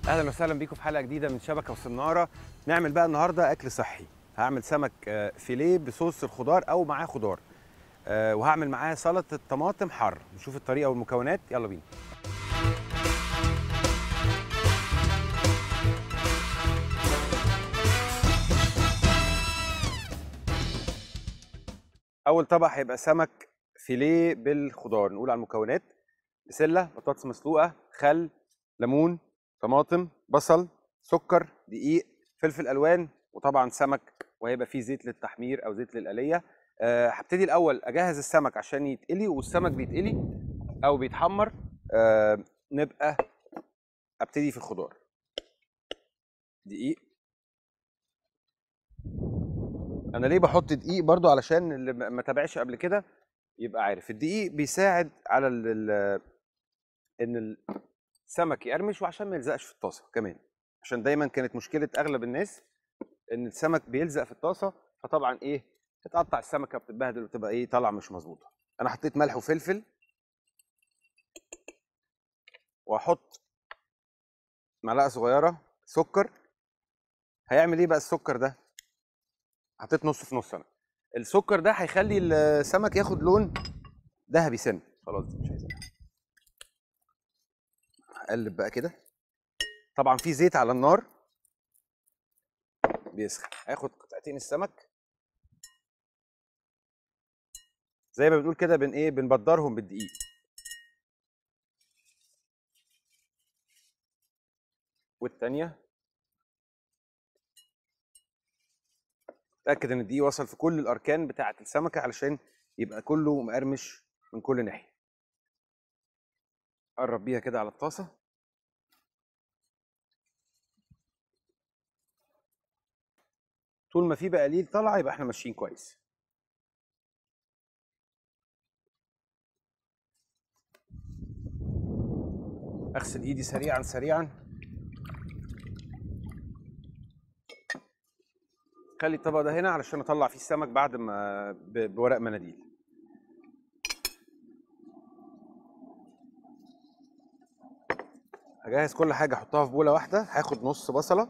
اهلا وسهلا بيكم في حلقه جديده من شبكه وصناره نعمل بقى النهارده اكل صحي هعمل سمك آه، فيليه بصوص الخضار او معاه خضار آه، وهعمل معاه سلطه طماطم حر نشوف الطريقه والمكونات يلا بينا اول طبق هيبقى سمك فيليه بالخضار نقول على المكونات بسله بطاطس مسلوقه خل ليمون طماطم بصل سكر دقيق فلفل الوان وطبعا سمك وهيبقى فيه زيت للتحمير او زيت للقليه أه هبتدي الاول اجهز السمك عشان يتقلي والسمك بيتقلي او بيتحمر أه نبقى ابتدي في الخضار دقيق انا ليه بحط دقيق برضو علشان اللي ما ما تابعش قبل كده يبقى عارف الدقيق بيساعد على ال ال ان السمك يقرمش وعشان ما يلزقش في الطاسه كمان عشان دايما كانت مشكله اغلب الناس ان السمك بيلزق في الطاسه فطبعا ايه تتقطع السمكه بتتبهدل وتبقى ايه طالعه مش مظبوطه انا حطيت ملح وفلفل واحط معلقه صغيره سكر هيعمل ايه بقى السكر ده حطيت نص في نص انا السكر ده هيخلي السمك ياخد لون ذهبي سن خلاص دي مش عايزها اقلب بقى كده طبعا في زيت على النار بيسخن هاخد قطعتين السمك زي ما بنقول كده بن ايه بنبدرهم بالدقيق والتانية اتاكد ان الدقيق وصل في كل الاركان بتاعه السمكه علشان يبقى كله مقرمش من كل ناحيه قرب بيها كده على الطاسه طول ما في بقليل طالعه يبقى احنا ماشيين كويس اغسل ايدي سريعا سريعا خلي الطبق ده هنا علشان اطلع فيه السمك بعد ما ب- بورق مناديل هجهز كل حاجه احطها في بوله واحده هاخد نص بصله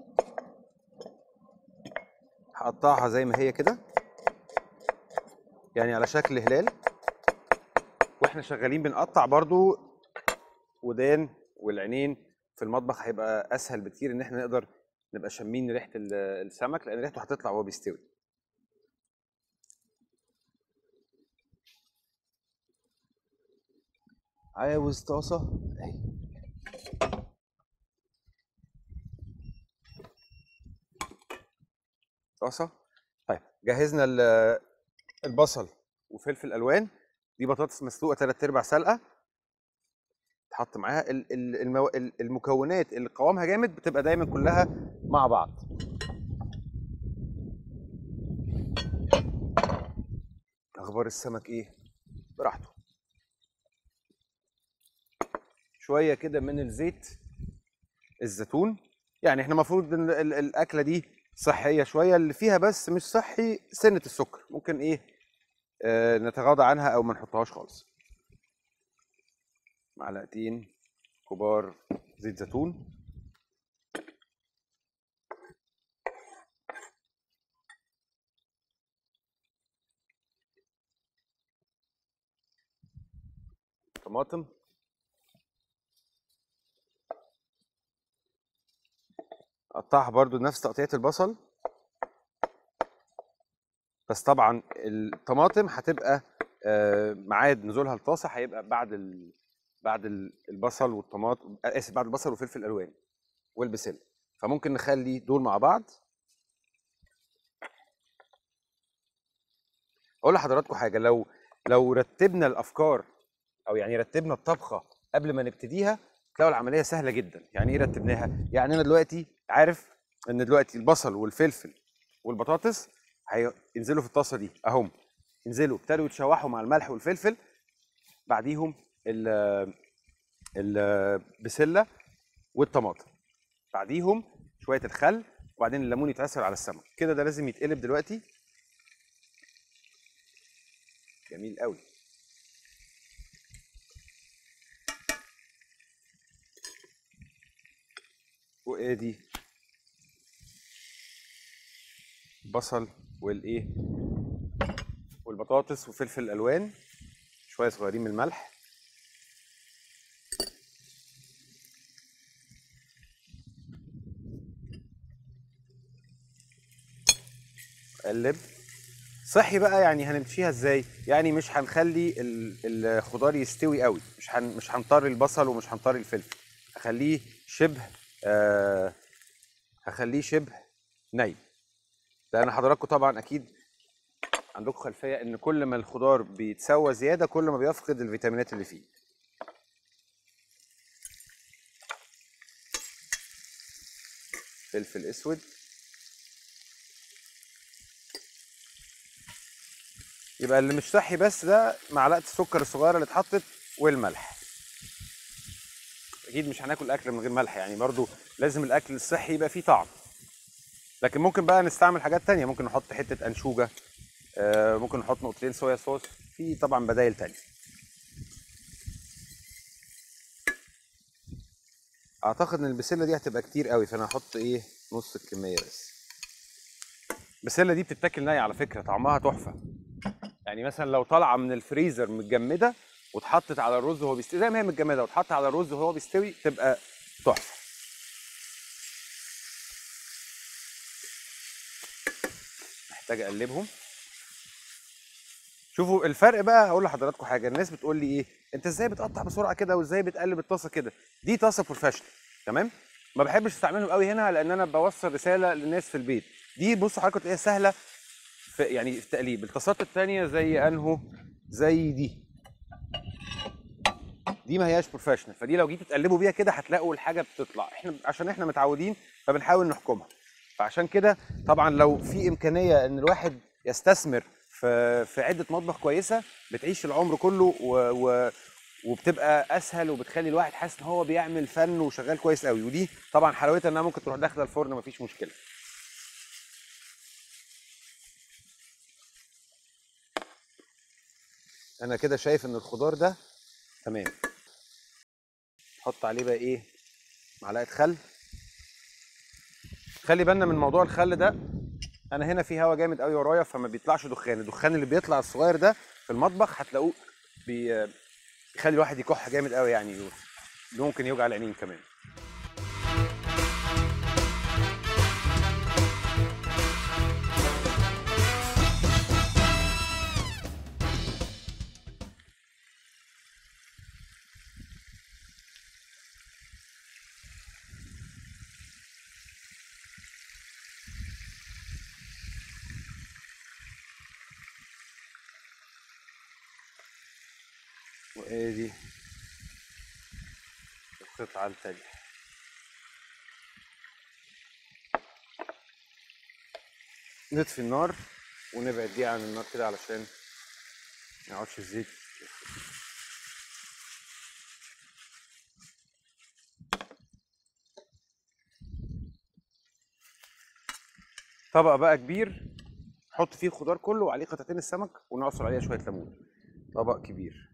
هقطعها زي ما هي كده يعني على شكل هلال واحنا شغالين بنقطع برضو ودان والعينين في المطبخ هيبقى اسهل بكتير ان احنا نقدر نبقى شامين ريحه ال- السمك لان ريحته هتطلع وهو بيستوي عاوز طاسه اهي طاسه طيب جهزنا ال- البصل وفلفل الوان دي بطاطس مسلوقه 3 ارباع سلقه تحط معاها ال- ال- المو... ال- المكونات اللي قوامها جامد بتبقى دايما كلها مع بعض اخبار السمك ايه براحته شويه كده من الزيت الزيتون يعني احنا المفروض ان ال- الاكله دي صحيه شويه اللي فيها بس مش صحي سنه السكر ممكن ايه آه نتغاضى عنها او ما نحطهاش خالص معلقتين كبار زيت زيتون طماطم قطعها برضو نفس تقطيعة البصل بس طبعا الطماطم هتبقى آه، ميعاد نزولها الطاسه هيبقى بعد ال... بعد ال- البصل والطماطم آه، اسف بعد البصل وفلفل الالوان والبسله فممكن نخلي دول مع بعض اقول لحضراتكم حاجه لو لو رتبنا الافكار او يعني رتبنا الطبخه قبل ما نبتديها تلاقوا العمليه سهله جدا يعني ايه رتبناها يعني انا دلوقتي عارف ان دلوقتي البصل والفلفل والبطاطس هينزلوا في الطاسه دي اهم ينزلوا ابتدوا يتشوحوا مع الملح والفلفل بعديهم ال- البسله والطماطم بعديهم شويه الخل وبعدين الليمون يتعصر على السمك كده ده لازم يتقلب دلوقتي جميل قوي وادي بصل والايه والبطاطس وفلفل الالوان شويه صغيرين من الملح قلب صحي بقى يعني هنمشيها ازاي يعني مش هنخلي ال- الخضار يستوي قوي مش هن مش هنطري البصل ومش هنطري الفلفل هخليه شبه آه هخليه شبه ني لان حضراتكم طبعا اكيد عندكم خلفيه ان كل ما الخضار بيتسوى زياده كل ما بيفقد الفيتامينات اللي فيه فلفل اسود يبقى اللي مش صحي بس ده معلقه السكر الصغيره اللي اتحطت والملح اكيد مش هناكل اكل من غير ملح يعني برضو لازم الاكل الصحي يبقى فيه طعم لكن ممكن بقى نستعمل حاجات تانية ممكن نحط حته انشوجه آه، ممكن نحط نقطتين صويا صوص في طبعا بدايل تانية اعتقد ان البسله دي هتبقى كتير قوي فانا هحط ايه نص الكميه بس البسله دي بتتاكل نيه على فكره طعمها تحفه يعني مثلا لو طالعه من الفريزر متجمده واتحطت على الرز وهو بيستوي زي ما هي متجمده واتحط على الرز وهو بيستوي تبقى تحفه محتاج اقلبهم شوفوا الفرق بقى هقول لحضراتكم حاجه الناس بتقول لي ايه انت ازاي بتقطع بسرعه كده وازاي بتقلب الطاسه كده دي طاسه بروفيشنال تمام ما بحبش استعملهم قوي هنا لان انا بوصل رساله للناس في البيت دي بصوا حضراتكم تلاقيها سهله في يعني في التقليب الطاسات التانية زي انهو زي دي دي ما هياش بروفيشنال فدي لو جيتوا تقلبوا بيها كده هتلاقوا الحاجه بتطلع احنا عشان احنا متعودين فبنحاول نحكمها فعشان كده طبعا لو في امكانيه ان الواحد يستثمر في في عده مطبخ كويسه بتعيش العمر كله و, و وبتبقى اسهل وبتخلي الواحد حاسس ان هو بيعمل فن وشغال كويس قوي ودي طبعا حلاوتها انها ممكن تروح داخله الفرن مفيش مشكله انا كده شايف ان الخضار ده تمام حط عليه بقى ايه معلقه خل خلي بالنا من موضوع الخل ده انا هنا في هوا جامد قوي ورايا فما بيطلعش دخان الدخان اللي بيطلع الصغير ده في المطبخ هتلاقوه بي... بيخلي الواحد يكح جامد قوي يعني ممكن يوجع العينين كمان وادي القطعة التانية نطفي النار ونبعد دي عن النار كده علشان ما يقعدش الزيت طبق بقى كبير نحط فيه الخضار كله وعليه قطعتين السمك ونعصر عليها شويه ليمون طبق كبير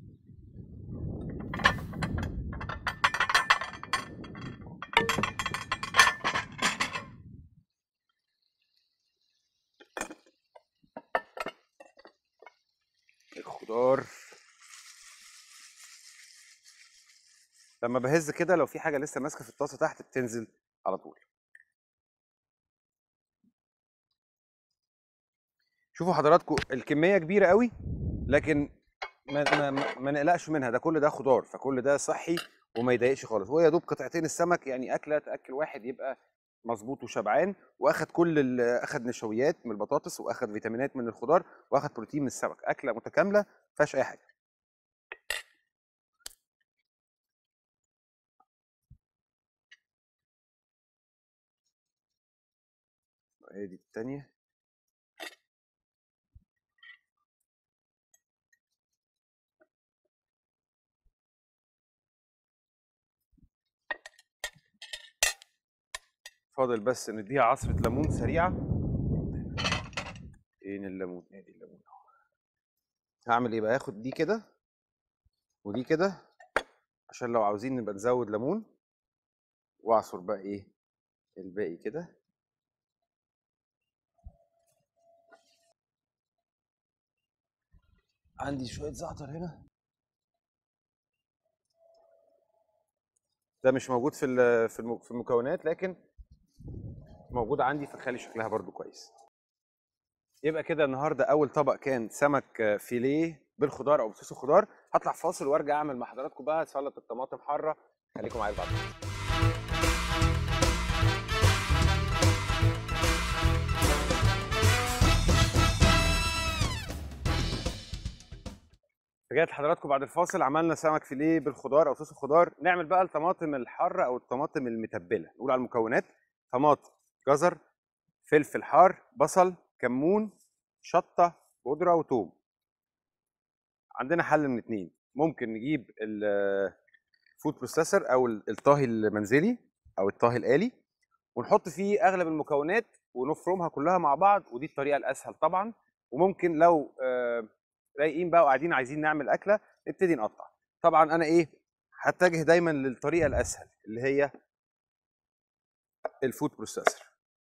الخضار لما بهز كده لو في حاجه لسه ماسكه في الطاسه تحت بتنزل على طول شوفوا حضراتكم الكميه كبيره قوي لكن ما, ما, ما نقلقش منها ده كل ده خضار فكل ده صحي وما يضايقش خالص هو يا دوب قطعتين السمك يعني اكله تاكل واحد يبقى مظبوط وشبعان واخد كل ال- اخد نشويات من البطاطس واخد فيتامينات من الخضار واخد بروتين من السمك اكله متكامله ما فيهاش اي حاجه ادي التانية فاضل بس نديها عصرة ليمون سريعة فين الليمون ادي الليمون اهو هعمل ايه بقى هاخد دي كده ودي كده عشان لو عاوزين نبقى نزود ليمون واعصر بقى ايه الباقي كده عندي شويه زعتر هنا ده مش موجود في ال- في الم- في المكونات لكن موجود عندي فخلي شكلها برضو كويس يبقى كده النهارده اول طبق كان سمك آه، فيليه بالخضار او بصوص الخضار هطلع فاصل وارجع اعمل مع حضراتكم بقى سلطه الطماطم حاره خليكم معايا بعد رجعت لحضراتكم بعد الفاصل عملنا سمك فيليه بالخضار او صوص الخضار نعمل بقى الطماطم الحاره او الطماطم المتبله نقول على المكونات طماطم جزر فلفل حار بصل كمون شطه بودره وثوم عندنا حل من اتنين ممكن نجيب الفود بروسيسور او ال- الطاهي المنزلي او الطاهي الالي ونحط فيه اغلب المكونات ونفرمها كلها مع بعض ودي الطريقه الاسهل طبعا وممكن لو آه، رايقين بقى وقاعدين عايزين نعمل اكله نبتدي نقطع طبعا انا ايه هتجه دايما للطريقه الاسهل اللي هي الفود بروسيسور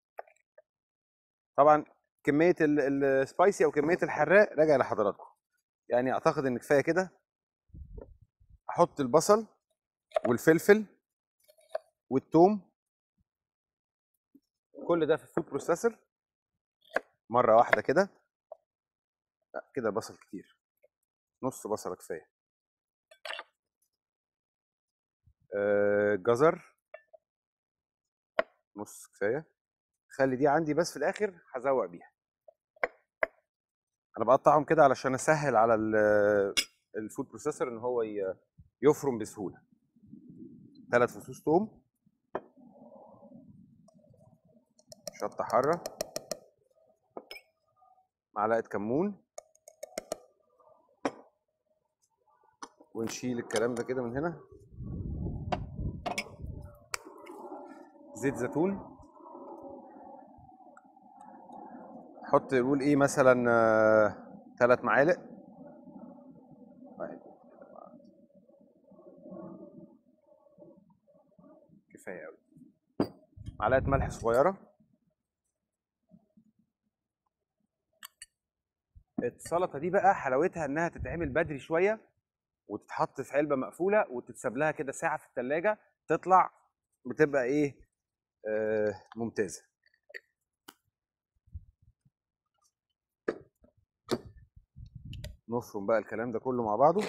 طبعا كميه السبايسي او كميه الحراق راجع لحضراتكم يعني اعتقد ان كفايه كده احط البصل والفلفل والثوم كل ده في الفود بروسيسور مره واحده كده لا كده بصل كتير نص بصله كفايه آه، جزر نص كفايه خلي دي عندي بس في الاخر هزوق بيها انا بقطعهم كده علشان اسهل على ال- الفود بروسيسور ان هو ي- يفرم بسهوله ثلاث فصوص توم شطه حاره معلقه كمون ونشيل الكلام ده كده من هنا زيت زيتون حط نقول ايه مثلا ثلاث معالق واحد، كفايه قوي معلقه ملح صغيره السلطه دي بقى حلاوتها انها تتعمل بدري شويه وتتحط في علبه مقفوله وتتساب لها كده ساعه في الثلاجه تطلع بتبقى ايه آه ممتازه نفرم بقى الكلام ده كله مع بعضه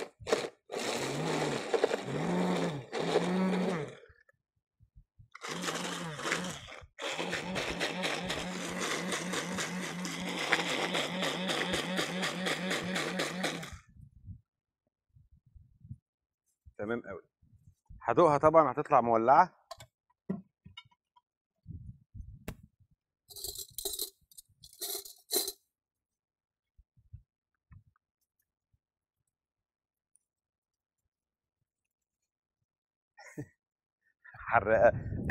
تمام قوي هدوقها طبعا هتطلع مولعه حراقه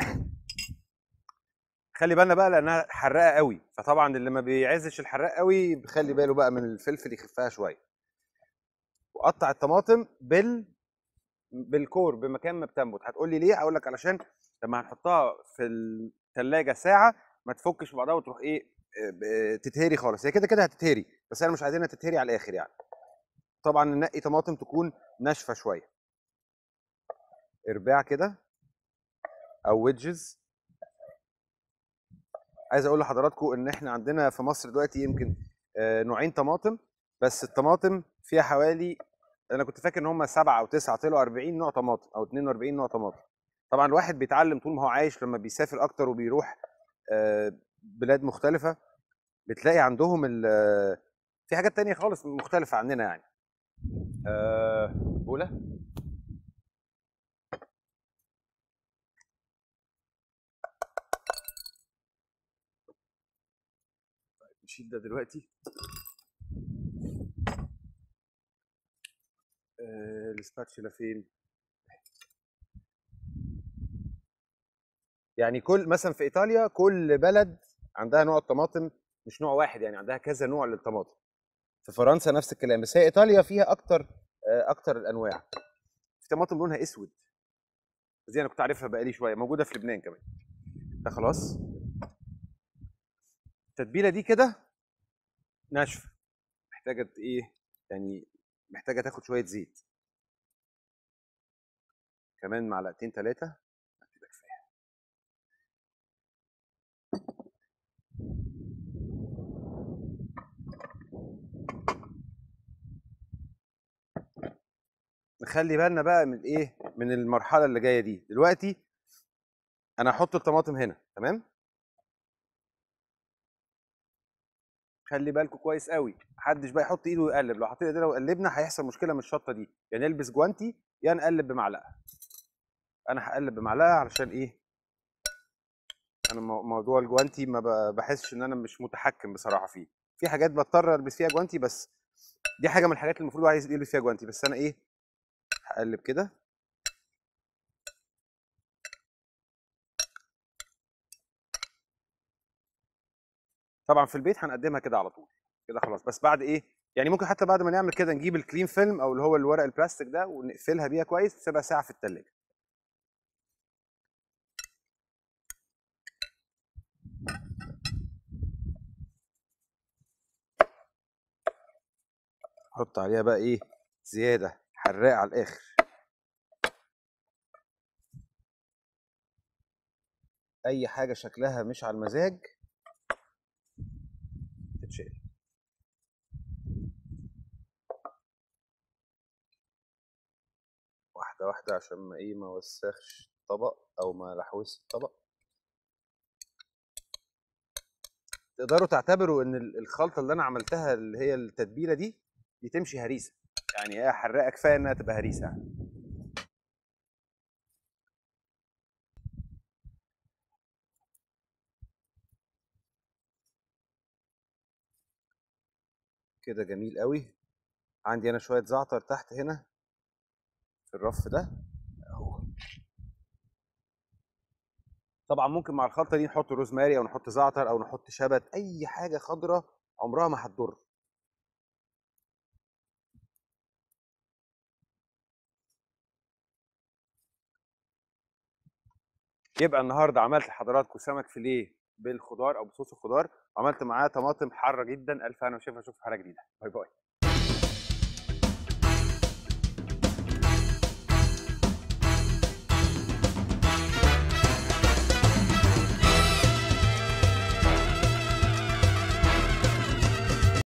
خلي بالنا بقى لانها حراقه قوي فطبعا اللي ما بيعزش الحراق قوي بيخلي باله بقى من الفلفل يخفها شويه وقطع الطماطم بال بالكور بمكان ما بتنبت هتقول لي ليه هقول لك علشان لما هنحطها في الثلاجه ساعه ما تفكش في بعضها وتروح ايه آه، ب- تتهري خالص هي كده كده هتتهري بس انا مش عايزينها تتهري على الاخر يعني طبعا ننقي طماطم تكون ناشفه شويه ارباع كده او ويدجز عايز اقول لحضراتكم ان احنا عندنا في مصر دلوقتي يمكن آه، نوعين طماطم بس الطماطم فيها حوالي انا كنت فاكر ان هم سبعه او تسعه طلعوا 40 نوع طماطم او 42 نوع طماطم طبعا الواحد بيتعلم طول ما هو عايش لما بيسافر اكتر وبيروح آه، بلاد مختلفه بتلاقي عندهم ال- في حاجات تانية خالص مختلفه عننا يعني آه، بوله نشيل ده دلوقتي آه، السباتشولا فين يعني كل مثلا في ايطاليا كل بلد عندها نوع طماطم مش نوع واحد يعني عندها كذا نوع للطماطم في فرنسا نفس الكلام بس هي ايطاليا فيها اكتر آه، اكتر الانواع في طماطم لونها اسود بس دي انا كنت عارفها بقالي شويه موجوده في لبنان كمان ده خلاص التتبيله دي كده ناشفه محتاجه ايه يعني محتاجه تاخد شويه زيت كمان معلقتين ثلاثه كده كفايه نخلي بالنا بقى من ايه من المرحله اللي جايه دي دلوقتي انا هحط الطماطم هنا تمام خلي بالكم كويس قوي محدش بقى يحط ايده ويقلب لو حطينا ايدينا وقلبنا هيحصل مشكله من الشطه دي يا يعني نلبس جوانتي يا نقلب بمعلقه انا هقلب بمعلقه علشان ايه انا موضوع الجوانتي ما بحسش ان انا مش متحكم بصراحه فيه في حاجات بضطر البس فيها جوانتي بس دي حاجه من الحاجات اللي المفروض عايز يلبس فيها جوانتي بس انا ايه هقلب كده طبعا في البيت هنقدمها كده على طول كده خلاص بس بعد ايه يعني ممكن حتى بعد ما نعمل كده نجيب الكلين فيلم او اللي هو الورق البلاستيك ده ونقفلها بيها كويس تسيبها ساعه في التلاجة حط عليها بقى ايه زياده حراق على الاخر اي حاجه شكلها مش على المزاج تتشال واحده واحده عشان ما ايه ما وسخش الطبق او ما لحوس الطبق تقدروا تعتبروا ان الخلطه اللي انا عملتها اللي هي التتبيله دي دي تمشي هريسه يعني هي حراقه كفايه انها تبقى هريسه يعني. كده جميل قوي عندي انا شويه زعتر تحت هنا في الرف ده اهو طبعا ممكن مع الخلطه دي نحط روزماري او نحط زعتر او نحط شبت اي حاجه خضراء عمرها ما هتضر يبقى النهارده عملت لحضراتكم سمك فيليه بالخضار او بصوص الخضار وعملت معاه طماطم حاره جدا الف انا وشايفها اشوف حاجه جديده باي باي